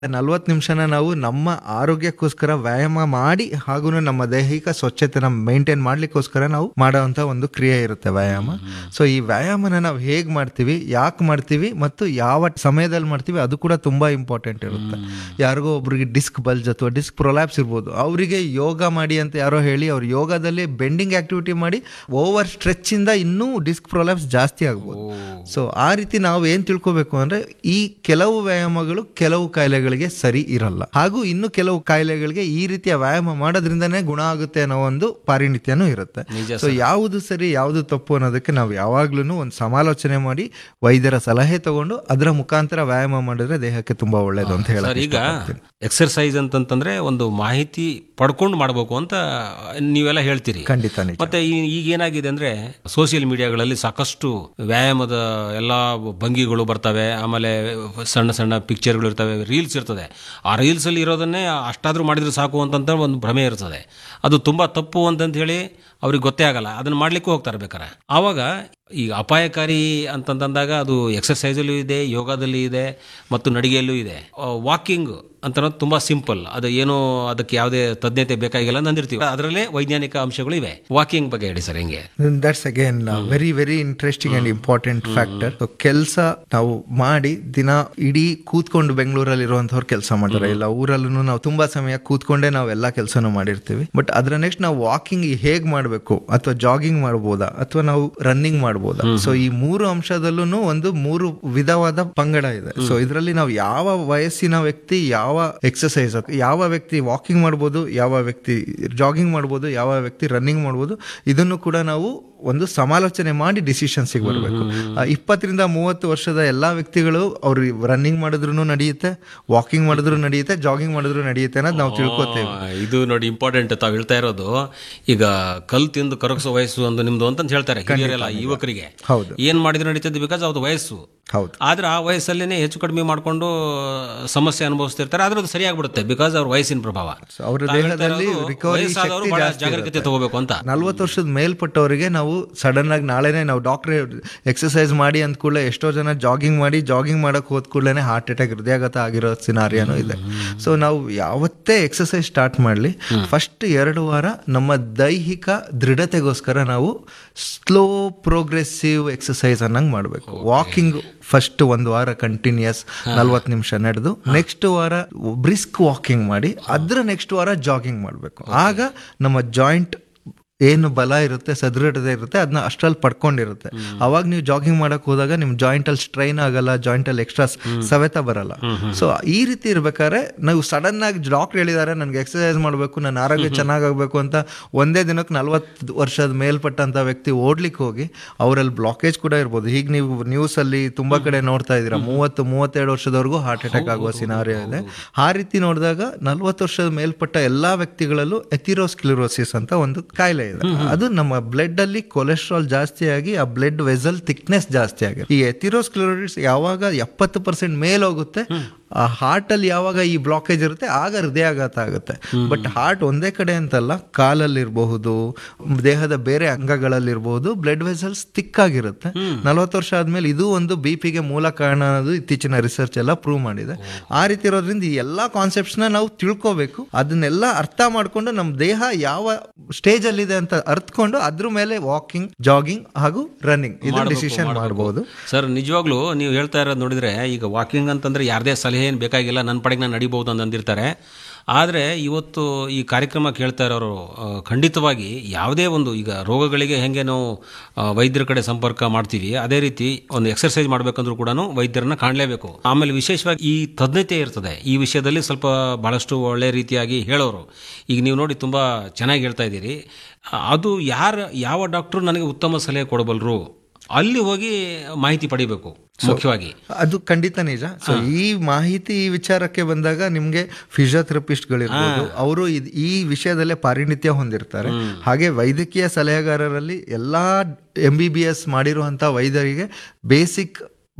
ನಲ್ವತ್ತು ನಿಮಿಷನ ನಾವು ನಮ್ಮ ಆರೋಗ್ಯಕ್ಕೋಸ್ಕರ ವ್ಯಾಯಾಮ ಮಾಡಿ ಹಾಗೂ ನಮ್ಮ ದೈಹಿಕ ಸ್ವಚ್ಛತೆನ ಮೇಂಟೈನ್ ಮಾಡ್ಲಿಕ್ಕೋಸ್ಕರ ನಾವು ಮಾಡೋವಂಥ ಒಂದು ಕ್ರಿಯೆ ಇರುತ್ತೆ ವ್ಯಾಯಾಮ ಸೊ ಈ ವ್ಯಾಯಾಮನ ನಾವು ಹೇಗ್ ಮಾಡ್ತೀವಿ ಯಾಕೆ ಮಾಡ್ತೀವಿ ಮತ್ತು ಯಾವ ಸಮಯದಲ್ಲಿ ಮಾಡ್ತೀವಿ ಅದು ಕೂಡ ತುಂಬಾ ಇಂಪಾರ್ಟೆಂಟ್ ಇರುತ್ತೆ ಯಾರಿಗೋ ಒಬ್ರಿಗೆ ಡಿಸ್ಕ್ ಬಲ್ಜ್ ಅಥವಾ ಡಿಸ್ಕ್ ಪ್ರೊಲ್ಯಾಪ್ಸ್ ಇರ್ಬೋದು ಅವರಿಗೆ ಯೋಗ ಮಾಡಿ ಅಂತ ಯಾರೋ ಹೇಳಿ ಅವ್ರು ಯೋಗದಲ್ಲಿ ಬೆಂಡಿಂಗ್ ಆಕ್ಟಿವಿಟಿ ಮಾಡಿ ಓವರ್ ಸ್ಟ್ರೆಚ್ ಇಂದ ಇನ್ನೂ ಡಿಸ್ಕ್ ಪ್ರೊಲ್ಯಾಪ್ಸ್ ಜಾಸ್ತಿ ಆಗ್ಬೋದು ಸೊ ಆ ರೀತಿ ನಾವು ಏನ್ ತಿಳ್ಕೊಬೇಕು ಅಂದ್ರೆ ಈ ಕೆಲವು ವ್ಯಾಯಾಮಗಳು ಕೆಲವು ಕಾಯಿಲೆಗಳಿಗೆ ಸರಿ ಇರಲ್ಲ ಹಾಗೂ ಇನ್ನು ಕೆಲವು ಕಾಯಿಲೆಗಳಿಗೆ ಈ ರೀತಿಯ ವ್ಯಾಯಾಮ ಮಾಡೋದ್ರಿಂದನೇ ಗುಣ ಆಗುತ್ತೆ ಅನ್ನೋ ಒಂದು ಪಾರಿಣಿತ್ಯನೂ ಇರುತ್ತೆ ನಿಜ ಸೊ ಯಾವುದು ಸರಿ ಯಾವುದು ತಪ್ಪು ಅನ್ನೋದಕ್ಕೆ ನಾವು ಯಾವಾಗ್ಲೂ ಒಂದು ಸಮಾಲೋಚನೆ ಮಾಡಿ ವೈದ್ಯರ ಸಲಹೆ ತಗೊಂಡು ಅದರ ಮುಖಾಂತರ ವ್ಯಾಯಾಮ ಮಾಡಿದ್ರೆ ದೇಹಕ್ಕೆ ತುಂಬಾ ಒಳ್ಳೇದು ಅಂತ ಸರ್ ಹೇಳಿ ಈಗ ಎಕ್ಸರ್ಸೈಸ್ ಅಂತಂತಂದ್ರೆ ಒಂದು ಮಾಹಿತಿ ಪಡ್ಕೊಂಡು ಮಾಡಬೇಕು ಅಂತ ನೀವೆಲ್ಲ ಹೇಳ್ತೀರಿ ಖಂಡಿತ ನಿಜ ಮತ್ತೆ ಈ- ಈಗ ಏನಾಗಿದೆ ಅಂದ್ರೆ ಸೋಷಿಯಲ್ ಮೀಡಿಯಾಗಳಲ್ಲಿ ಸಾಕಷ್ಟು ವ್ಯಾಯಾಮದ ಎಲ್ಲ ಭಂಗಿಗಳು ಬರ್ತವೆ ಆಮೇಲೆ ಸಣ್ಣ ಸಣ್ಣ ಪಿಕ್ಚರ್ಗಳು ಇರ್ತವೆ ರೀಲ್ಸ್ ಇರ್ತದೆ ಆ ರೀಲ್ಸ್ ಅಲ್ಲಿ ಇರೋದನ್ನೇ ಅಷ್ಟಾದ್ರೂ ಮಾಡಿದ್ರೆ ಸಾಕು ಅಂತಂತ ಒಂದು ಭ್ರಮೆ ಇರ್ತದೆ ಅದು ತುಂಬಾ ತಪ್ಪು ಅಂತಂತ ಹೇಳಿ ಅವ್ರಿಗೆ ಗೊತ್ತೇ ಆಗಲ್ಲ ಅದನ್ನ ಮಾಡ್ಲಿಕ್ಕೂ ಹೋಗ್ತಾರೆ ಬೇಕಾರೆ ಆವಾಗ ಈಗ ಅಪಾಯಕಾರಿ ಅಂತಂದಾಗ ಅದು ಎಕ್ಸರ್ಸೈಸಲ್ಲೂ ಇದೆ ಯೋಗದಲ್ಲಿ ಇದೆ ಮತ್ತು ನಡಿಗೆಯಲ್ಲೂ ಇದೆ ವಾಕಿಂಗ್ ಅಂತ ಅನ್ನೋದು ತುಂಬಾ ಸಿಂಪಲ್ ಅದು ಏನು ಅದಕ್ಕೆ ಯಾವುದೇ ತಜ್ಞತೆ ಬೇಕಾಗಿಲ್ಲ ಅಂತ ಅಂದಿರ್ತೀವಿ ಅದರಲ್ಲೇ ವೈಜ್ಞಾನಿಕ ಅಂಶಗಳು ಇವೆ ವಾಕಿಂಗ್ ಬಗ್ಗೆ ಹೇಳಿ ಸರ್ ಹೆಂಗೆ that's again very very interesting and important factor ಕೆಲಸ ನಾವು ಮಾಡಿ ದಿನ ಇಡೀ ಕೂತ್ಕೊಂಡು ಬೆಂಗಳೂರಲ್ಲಿ ಇರುವಂತವ್ರು ಕೆಲಸ ಮಾಡ್ತಾರೆ ಇಲ್ಲ ಊರಲ್ಲೂ ನಾವು ತುಂಬಾ ಸಮಯ ಕೂತ್ಕೊಂಡೇ ನಾವು ಎಲ್ಲ ಕೆಲಸನೂ ಮಾಡಿರ್ತೀವಿ ಬಟ್ ಅದರ ನೆಕ್ಸ್ಟ್ ನಾವು ವಾಕಿಂಗ್ ಹೇಗ್ ಮಾಡಬೇಕು ಅಥವಾ ಜಾಗಿಂಗ್ ಮಾಡ್ಬೋದಾ ಅಥವಾ ನಾವು ರನ್ನಿಂಗ್ ಮಾಡ್ಬೋದಾ ಸೊ ಈ ಮೂರು ಅಂಶದಲ್ಲೂ ಒಂದು ಮೂರು ವಿಧವಾದ ಪಂಗಡ ಇದೆ ಸೊ ಇದರಲ್ಲಿ ನಾವು ಯಾವ ವಯಸ್ಸಿನ ವ್ಯಕ್ತಿ ಯಾವ ಎಕ್ಸಸೈಸ್ ಯಾವ ವ್ಯಕ್ತಿ ವಾಕಿಂಗ್ ಮಾಡ್ಬೋದು ಯಾವ ವ್ಯಕ್ತಿ ಜಾಗಿಂಗ್ ಮಾಡ್ಬೋದು ಯಾವ ವ್ಯಕ್ತಿ ರನ್ನಿಂಗ್ ಮಾಡ್ಬೋದು ಇದನ್ನು ಕೂಡ ನಾವು ಒಂದು ಸಮಾಲೋಚನೆ ಮಾಡಿ ಡಿಸಿಷನ್ಸಿಗೆ ಬರಬೇಕು ಇಪ್ಪತ್ತರಿಂದ ಮೂವತ್ತು ವರ್ಷದ ಎಲ್ಲಾ ವ್ಯಕ್ತಿಗಳು ಅವ್ರು ರನ್ನಿಂಗ್ ಮಾಡಿದ್ರು ನಡೆಯುತ್ತೆ ವಾಕಿಂಗ್ ಮಾಡಿದ್ರು ನಡೆಯುತ್ತೆ ಜಾಗಿಂಗ್ ಮಾಡಿದ್ರು ನಡೆಯುತ್ತೆ ಅನ್ನೋದು ನಾವು ತಿಳ್ಕೊತೇವೆ ಆ, ಇದು ನೋಡಿ ಇಂಪಾರ್ಟೆಂಟ್ ತಾವು ಹೇಳ್ತಾ ಇರೋದು ಈಗ ಕಲ್ ತಿಂದು ಕರಗಿಸೋ ವಯಸ್ಸು ಒಂದು ನಿಮ್ದು ಅಂತ ಹೇಳ್ತಾರೆ ಹಿರಿಯರೆಲ್ಲ ಯುವಕರಿಗೆ ಹೌದು ಏನ್ ಮಾಡಿದ್ರೆ ನಡೀತದೆ ಬಿಕಾಸ್ ಅವ್ರದ್ದು ವಯಸ್ಸು ಹೌದು ಆದ್ರೆ ಆ ವಯಸ್ಸಲ್ಲೇನೆ ಹೆಚ್ಚು ಕಡಿಮೆ ಮಾಡ್ಕೊಂಡು ಸಮಸ್ಯೆ ಅನುಭವಿಸ್ತಿರ್ತಾರೆ ಆದ್ರೆ ಅದು ಸರಿಯಾಗ್ಬಿಡುತ್ತೆ ಬಿಕಾಸ್ ಅವ್ರ ವಯಸ್ಸಿನ ಪ್ರಭಾವ So, ಅವ್ರ ತಾವ್ ಹೇಳ್ತಾ ದೇಹದಲ್ಲಿ ಇರೋದು ರಿಕವರಿ ವಯಸ್ಸಾದವರು ಶಕ್ತಿ ಬಹಳ ಜಾಸ್ತಿ ಜಾಗರೂಕತೆ ಇರುತ್ತೆ. ತಗೋಬೇಕು ಅಂತ ನಲ್ವತ್ತು ವರ್ಷದ ಮೇಲ್ಪಟ್ಟವರಿಗೆ ನಾವು ಸಡನ್ ಆಗಿ ನಾಳೆನೆ ನಾವು ಡಾಕ್ಟ್ರೆ ಎಕ್ಸರ್ಸೈಸ್ ಮಾಡಿ ಅಂದ ಕೂಡಲೇ ಎಷ್ಟೋ ಜನ ಜಾಗಿಂಗ್ ಮಾಡಿ ಜಾಗಿಂಗ್ ಮಾಡಕ್ ಹೋದ ಕೂಡಲೇ ಹಾರ್ಟ್ ಅಟ್ಯಾಕ್ ಹೃದಯಾಘಾತ ಆಗಿರೋ ಸಿನಾರಿಯಾನು ಇದೆ ಸೊ ನಾವು ಯಾವತ್ತೇ ಎಕ್ಸರ್ಸೈಸ್ ಸ್ಟಾರ್ಟ್ ಮಾಡಲಿ ಫಸ್ಟ್ ಎರಡು ವಾರ ನಮ್ಮ ದೈಹಿಕ ದೃಢತೆಗೋಸ್ಕರ ನಾವು ಸ್ಲೋ ಪ್ರೋಗ್ರೆಸಿವ್ ಎಕ್ಸರ್ಸೈಸ್ ಅನ್ನಂಗೆ ಮಾಡಬೇಕು ವಾಕಿಂಗ್ ಫಸ್ಟ್ ಒಂದು ವಾರ ಕಂಟಿನ್ಯೂಸ್ ನಲ್ವತ್ತು ನಿಮಿಷ ನಡೆದು ನೆಕ್ಸ್ಟ್ ವಾರ ಬ್ರಿಸ್ಕ್ ವಾಕಿಂಗ್ ಮಾಡಿ ಅದ್ರ ನೆಕ್ಸ್ಟ್ ವಾರ ಜಾಗಿಂಗ್ ಮಾಡಬೇಕು ಆಗ ನಮ್ಮ ಜಾಯಿಂಟ್ ಏನು ಬಲ ಇರುತ್ತೆ ಸದೃಢತೆ ಇರುತ್ತೆ ಅದನ್ನ ಅಷ್ಟ್ರಲ್ಲಿ ಪಡ್ಕೊಂಡಿರುತ್ತೆ ಅವಾಗ ನೀವು ಜಾಗಿಂಗ್ ಮಾಡಕ್ ಹೋದಾಗ ನಿಮ್ ಜಾಯಿಂಟ್ ಅಲ್ಲಿ ಸ್ಟ್ರೈನ್ ಆಗಲ್ಲ ಜಾಯಿಂಟ್ ಅಲ್ಲಿ ಎಕ್ಸ್ಟ್ರಾ ಸವೆತ ಬರಲ್ಲ ಸೊ ಈ ರೀತಿ ಇರ್ಬೇಕಾದ್ರೆ ನಾವು ಸಡನ್ ಆಗಿ ಡಾಕ್ಟರ್ ಹೇಳಿದ್ದಾರೆ ನನ್ಗೆ ಎಕ್ಸರ್ಸೈಸ್ ಮಾಡಬೇಕು ನನ್ನ ಆರೋಗ್ಯ ಚೆನ್ನಾಗಾಗಬೇಕು ಅಂತ ಒಂದೇ ದಿನಕ್ಕೆ ನಲ್ವತ್ತು ವರ್ಷದ ಮೇಲ್ಪಟ್ಟಂತ ವ್ಯಕ್ತಿ ಓಡ್ಲಿಕ್ಕೆ ಹೋಗಿ ಅವರಲ್ಲಿ ಬ್ಲಾಕೇಜ್ ಕೂಡ ಇರ್ಬೋದು ಈಗ ನೀವು ನ್ಯೂಸ್ ಅಲ್ಲಿ ತುಂಬಾ ಕಡೆ ನೋಡ್ತಾ ಇದ್ದೀರಾ ಮೂವತ್ತು ಮೂವತ್ತೆರಡು ವರ್ಷದವರೆಗೂ ಹಾರ್ಟ್ ಅಟ್ಯಾಕ್ ಆಗುವ ಸಿನಾರಿಯೋ ಇದೆ ಆ ರೀತಿ ನೋಡಿದಾಗ ನಲ್ವತ್ತು ವರ್ಷದ ಮೇಲ್ಪಟ್ಟ ಎಲ್ಲಾ ವ್ಯಕ್ತಿಗಳಲ್ಲೂ ಎಥಿರೋಸ್ಕ್ಲಿರೋಸಿಸ್ ಅಂತ ಒಂದು ಕಾಯಿಲೆ ಇದೆ ಅದು ನಮ್ಮ ಬ್ಲಡ್ ಅಲ್ಲಿ ಕೊಲೆಸ್ಟ್ರಾಲ್ ಜಾಸ್ತಿ ಆಗಿ ಆ ಬ್ಲಡ್ ವೆಸಲ್ ಥಿಕ್ನೆಸ್ ಜಾಸ್ತಿ ಆಗಿದೆ ಈ ಎಥಿರೋಸ್ಕ್ಲಿರೋಸಿಸ್ ಯಾವಾಗ ಎಪ್ಪತ್ತು ಪರ್ಸೆಂಟ್ ಮೇಲೆ ಹೋಗುತ್ತೆ ಆ ಹಾರ್ಟ್ ಅಲ್ಲಿ ಯಾವಾಗ ಈ ಬ್ಲಾಕೇಜ್ ಇರುತ್ತೆ ಆಗ ಹೃದಯಾಘಾತ ಆಗುತ್ತೆ ಬಟ್ ಹಾರ್ಟ್ ಒಂದೇ ಕಡೆ ಅಂತಲ್ಲ ಕಾಲಲ್ಲಿರಬಹುದು ದೇಹದ ಬೇರೆ ಅಂಗಗಳಲ್ಲಿರಬಹುದು ಬ್ಲಡ್ ವೆಸಲ್ಸ್ ಥಿಕ್ ಆಗಿರುತ್ತೆ ನಲವತ್ತು ವರ್ಷ ಆದ್ಮೇಲೆ ಇದು ಒಂದು ಬಿ ಪಿಗೆ ಮೂಲ ಕಾರಣ ಅನ್ನೋದು ಇತ್ತೀಚಿನ ರಿಸರ್ಚ್ ಎಲ್ಲ ಪ್ರೂವ್ ಮಾಡಿದೆ ಆ ರೀತಿ ಇರೋದ್ರಿಂದ ಈ ಎಲ್ಲಾ ಕಾನ್ಸೆಪ್ಟ್ಸ್ ನ ನಾವು ತಿಳ್ಕೋಬೇಕು ಅದನ್ನೆಲ್ಲ ಅರ್ಥ ಮಾಡ್ಕೊಂಡು ನಮ್ಮ ದೇಹ ಯಾವ ಸ್ಟೇಜ್ ಅಲ್ಲಿ ಇದೆ ಅಂತ ಅರ್ಥಕೊಂಡು ಅದ್ರ ಮೇಲೆ ವಾಕಿಂಗ್ ಜಾಗಿಂಗ್ ಹಾಗೂ ರನ್ನಿಂಗ್ ಇದು ಡಿಸಿಷನ್ ಮಾಡಬಹುದು ಸರ್ ನಿಜವಾಗ್ಲೂ ನೀವು ಹೇಳ್ತಾ ಇರೋದು ನೋಡಿದ್ರೆ ಈಗ ವಾಕಿಂಗ್ ಅಂತಂದ್ರೆ ಯಾರದೇ ಸಲಹೆ ಏನು ಬೇಕಾಗಿಲ್ಲ ನನ್ನ ಪಡೆಗೆ ನಾನು ನಡಿಬಹುದು ಅಂತ ಅಂದಿರ್ತಾರೆ ಆದರೆ ಇವತ್ತು ಈ ಕಾರ್ಯಕ್ರಮ ಕೇಳ್ತಾ ಇರೋರು ಆ, ಖಂಡಿತವಾಗಿ ಯಾವುದೇ ಒಂದು ಈಗ ರೋಗಗಳಿಗೆ ಹೆಂಗೆ ನಾವು ಆ, ವೈದ್ಯರ ಕಡೆ ಸಂಪರ್ಕ ಮಾಡ್ತೀವಿ ಅದೇ ರೀತಿ ಒಂದು ಎಕ್ಸರ್ಸೈಸ್ ಮಾಡಬೇಕಂದ್ರೂ ಕೂಡ ವೈದ್ಯರನ್ನ ಕಾಣಲೇಬೇಕು ಆಮೇಲೆ ವಿಶೇಷವಾಗಿ ಈ ತಜ್ಞತೆ ಇರ್ತದೆ ಈ ವಿಷಯದಲ್ಲಿ ಸ್ವಲ್ಪ ಬಹಳಷ್ಟು ಒಳ್ಳೆ ರೀತಿಯಾಗಿ ಹೇಳೋರು ಈಗ ನೀವು ನೋಡಿ ತುಂಬ ಚೆನ್ನಾಗಿ ಹೇಳ್ತಾ ಇದ್ದೀರಿ ಅದು ಯಾರ ಯಾವ ಡಾಕ್ಟ್ರು ನನಗೆ ಉತ್ತಮ ಸಲಹೆ ಕೊಡಬಲ್ಲರು ಅಲ್ಲಿ ಹೋಗಿ ಮಾಹಿತಿ ಪಡಿಬೇಕು ಮುಖ್ಯವಾಗಿ ಅದು ಖಂಡಿತ ನಿಜ ಸೊ ಈ ಮಾಹಿತಿ ಈ ವಿಚಾರಕ್ಕೆ ಬಂದಾಗ ನಿಮ್ಗೆ ಫಿಸಿಯೋಥೆರಪಿಸ್ಟ್ಗಳಿರ್ಬೋದು ಅವರು ಈ ವಿಷಯದಲ್ಲೇ ಪಾರಿಣಿತ್ಯ ಹೊಂದಿರ್ತಾರೆ ಹಾಗೆ ವೈದ್ಯಕೀಯ ಸಲಹೆಗಾರರಲ್ಲಿ ಎಲ್ಲಾ ಎಂ ಬಿ ಬಿ ಎಸ್ ಮಾಡಿರುವಂತ ವೈದ್ಯರಿಗೆ basic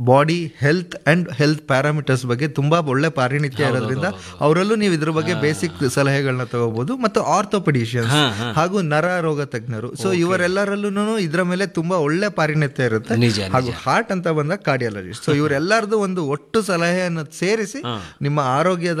body health and health parameters ಬಗ್ಗೆ ತುಂಬಾ ಒಳ್ಳೆ ಪಾರಿಣಿತ್ಯ ಇರೋದ್ರಿಂದ ಅವರಲ್ಲೂ ನೀವು ಇದ್ರ ಬಗ್ಗೆ ಬೇಸಿಕ್ ಸಲಹೆಗಳನ್ನ ತಗೋಬಹುದು ಮತ್ತು ಆರ್ಥೋಪೆಡಿಷಿಯನ್ಸ್ ಹಾಗೂ ನರ ರೋಗ ತಜ್ಞರು ಸೊ ಇವರೆಲ್ಲರಲ್ಲೂ ಇದ್ರ ಮೇಲೆ ತುಂಬಾ ಒಳ್ಳೆ ಪಾರಿಣಿತ್ಯ ಇರುತ್ತೆ ನಿಜ ಹಾಗೂ ಹಾರ್ಟ್ ಅಂತ ಬಂದಾಗ ಕಾರ್ಡಿಯಾಲಜಿಸ್ಟ್ ಸೊ ಇವರೆಲ್ಲರದು ಒಂದು ಒಟ್ಟು ಸಲಹೆಯನ್ನು ಸೇರಿಸಿ ನಿಮ್ಮ ಆರೋಗ್ಯದ